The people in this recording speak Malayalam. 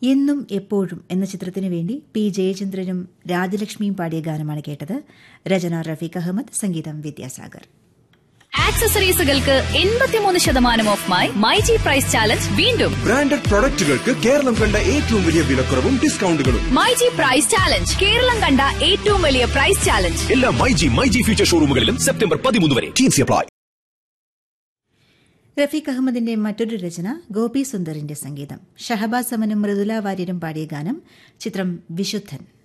എന്നും എപ്പോഴും എന്ന ചിത്രത്തിനു വേണ്ടി പി ജയചന്ദ്രനും രാജലക്ഷ്മിയും പാടിയ ഗാനമാണ് കേട്ടത് രചന റഫീഖ് അഹമ്മദ് സംഗീതം വിദ്യാസാഗർ ആക്സസറീസുകൾക്ക് എൺപത്തിമൂന്ന് ശതമാനം ഓഫുമായി മൈ ജി പ്രൈസ് ചാലഞ്ച് വീണ്ടും ബ്രാൻഡഡ് പ്രൊഡക്റ്റുകൾക്ക് കേരളം കണ്ട ഏറ്റവും വലിയ വിലക്കുറവും ഡിസ്കൗണ്ടുകളും my G price challenge Kerala കണ്ട ഏറ്റവും വലിയ പ്രൈസ് ചാലഞ്ച് എല്ലാ my G my G future ഷോറൂമുകളിലും സെപ്റ്റംബർ പതിമൂന്ന് വരെ ടി സി അപ്ലൈ റഫീഖ് അഹമ്മദിന്റെ മറ്റൊരു രചന ഗോപി സുന്ദറിന്റെ സംഗീതം ഷഹബാസ് സമനും മൃദുല വാര്യരും പാടിയ ഗാനം ചിത്രം വിശുദ്ധൻ